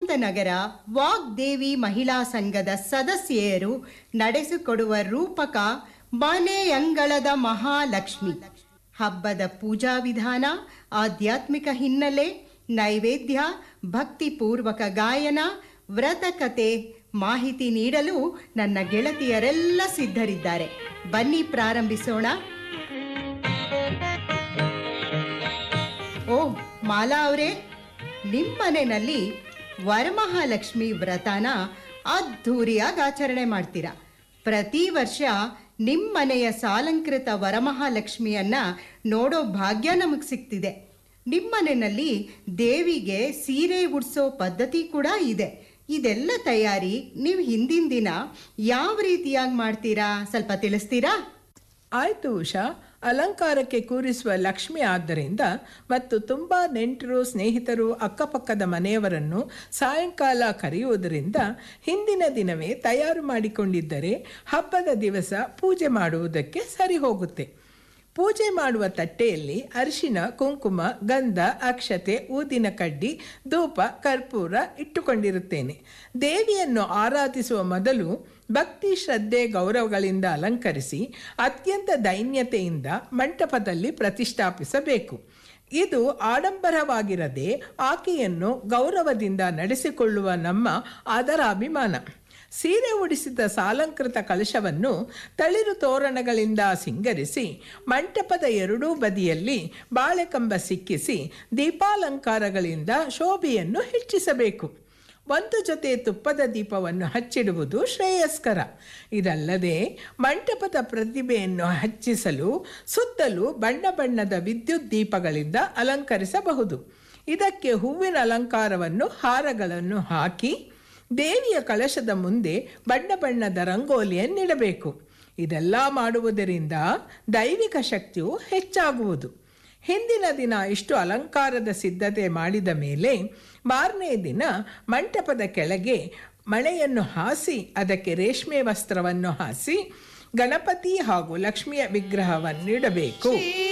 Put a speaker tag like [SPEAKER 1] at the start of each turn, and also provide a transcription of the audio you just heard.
[SPEAKER 1] ವಸಂತನಗರ ವಾಗ್ದೇವಿ ಮಹಿಳಾ ಸಂಘದ ಸದಸ್ಯೆಯರು ನಡೆಸಿಕೊಡುವ ರೂಪಕ ಮನೆಯಂಗಳದ ಮಹಾಲಕ್ಷ್ಮಿ ಹಬ್ಬದ ಪೂಜಾ ವಿಧಾನ ಆಧ್ಯಾತ್ಮಿಕ ಹಿನ್ನೆಲೆ ನೈವೇದ್ಯ ಭಕ್ತಿಪೂರ್ವಕ ಗಾಯನ ವ್ರತಕತೆ ಮಾಹಿತಿ ನೀಡಲು ನನ್ನ ಗೆಳತಿಯರೆಲ್ಲ ಸಿದ್ಧರಿದ್ದಾರೆ ಬನ್ನಿ ಪ್ರಾರಂಭಿಸೋಣ ಓ ಮಾಲಾ ಅವರೇ ನಿಮ್ಮನೆಯಲ್ಲಿ ವರಮಹಾಲಕ್ಷ್ಮಿ ವ್ರತನ ಅದ್ಧೂರಿಯಾಗಿ ಆಚರಣೆ ಮಾಡ್ತೀರಾ ಪ್ರತಿ ವರ್ಷ ನಿಮ್ಮನೆಯ ಸಾಲಂಕೃತ ವರಮಹಾಲಕ್ಷ್ಮಿಯನ್ನ ನೋಡೋ ಭಾಗ್ಯ ನಮಗೆ ಸಿಗ್ತಿದೆ ನಿಮ್ಮನೆಯಲ್ಲಿ ದೇವಿಗೆ ಸೀರೆ ಉಡ್ಸೋ ಪದ್ಧತಿ ಕೂಡ ಇದೆ ಇದೆಲ್ಲ ತಯಾರಿ ನೀವು ಹಿಂದಿನ ದಿನ ಯಾವ ರೀತಿಯಾಗಿ ಮಾಡ್ತೀರಾ ಸ್ವಲ್ಪ ತಿಳಿಸ್ತೀರಾ
[SPEAKER 2] ಆಯ್ತು ಉಷಾ ಅಲಂಕಾರಕ್ಕೆ ಕೂರಿಸುವ ಲಕ್ಷ್ಮಿ ಆದ್ದರಿಂದ ಮತ್ತು ತುಂಬ ನೆಂಟರು ಸ್ನೇಹಿತರು ಅಕ್ಕಪಕ್ಕದ ಮನೆಯವರನ್ನು ಸಾಯಂಕಾಲ ಕರೆಯುವುದರಿಂದ ಹಿಂದಿನ ದಿನವೇ ತಯಾರು ಮಾಡಿಕೊಂಡಿದ್ದರೆ ಹಬ್ಬದ ದಿವಸ ಪೂಜೆ ಮಾಡುವುದಕ್ಕೆ ಸರಿ ಹೋಗುತ್ತೆ ಪೂಜೆ ಮಾಡುವ ತಟ್ಟೆಯಲ್ಲಿ ಅರಿಶಿನ ಕುಂಕುಮ ಗಂಧ ಅಕ್ಷತೆ ಊದಿನ ಕಡ್ಡಿ ಧೂಪ ಕರ್ಪೂರ ಇಟ್ಟುಕೊಂಡಿರುತ್ತೇನೆ ದೇವಿಯನ್ನು ಆರಾಧಿಸುವ ಮೊದಲು ಭಕ್ತಿ ಶ್ರದ್ಧೆ ಗೌರವಗಳಿಂದ ಅಲಂಕರಿಸಿ ಅತ್ಯಂತ ದೈನ್ಯತೆಯಿಂದ ಮಂಟಪದಲ್ಲಿ ಪ್ರತಿಷ್ಠಾಪಿಸಬೇಕು ಇದು ಆಡಂಬರವಾಗಿರದೆ ಆಕೆಯನ್ನು ಗೌರವದಿಂದ ನಡೆಸಿಕೊಳ್ಳುವ ನಮ್ಮ ಆದರಾಭಿಮಾನ ಸೀರೆ ಉಡಿಸಿದ ಸಾಲಂಕೃತ ಕಲಶವನ್ನು ತಳಿರು ತೋರಣಗಳಿಂದ ಸಿಂಗರಿಸಿ ಮಂಟಪದ ಎರಡೂ ಬದಿಯಲ್ಲಿ ಬಾಳೆಕಂಬ ಸಿಕ್ಕಿಸಿ ದೀಪಾಲಂಕಾರಗಳಿಂದ ಶೋಭೆಯನ್ನು ಹೆಚ್ಚಿಸಬೇಕು ಒಂದು ಜೊತೆ ತುಪ್ಪದ ದೀಪವನ್ನು ಹಚ್ಚಿಡುವುದು ಶ್ರೇಯಸ್ಕರ ಇದಲ್ಲದೆ ಮಂಟಪದ ಪ್ರತಿಭೆಯನ್ನು ಹೆಚ್ಚಿಸಲು ಸುತ್ತಲೂ ಬಣ್ಣ ಬಣ್ಣದ ವಿದ್ಯುತ್ ದೀಪಗಳಿಂದ ಅಲಂಕರಿಸಬಹುದು ಇದಕ್ಕೆ ಹೂವಿನ ಅಲಂಕಾರವನ್ನು ಹಾರಗಳನ್ನು ಹಾಕಿ ದೇವಿಯ ಕಲಶದ ಮುಂದೆ ಬಣ್ಣ ಬಣ್ಣದ ರಂಗೋಲಿಯನ್ನಿಡಬೇಕು ಇದೆಲ್ಲ ಮಾಡುವುದರಿಂದ ದೈವಿಕ ಶಕ್ತಿಯು ಹೆಚ್ಚಾಗುವುದು ಹಿಂದಿನ ದಿನ ಇಷ್ಟು ಅಲಂಕಾರದ ಸಿದ್ಧತೆ ಮಾಡಿದ ಮೇಲೆ ಮಾರನೇ ದಿನ ಮಂಟಪದ ಕೆಳಗೆ ಮಳೆಯನ್ನು ಹಾಸಿ ಅದಕ್ಕೆ ರೇಷ್ಮೆ ವಸ್ತ್ರವನ್ನು ಹಾಸಿ ಗಣಪತಿ ಹಾಗೂ ಲಕ್ಷ್ಮಿಯ ವಿಗ್ರಹವನ್ನಿಡಬೇಕು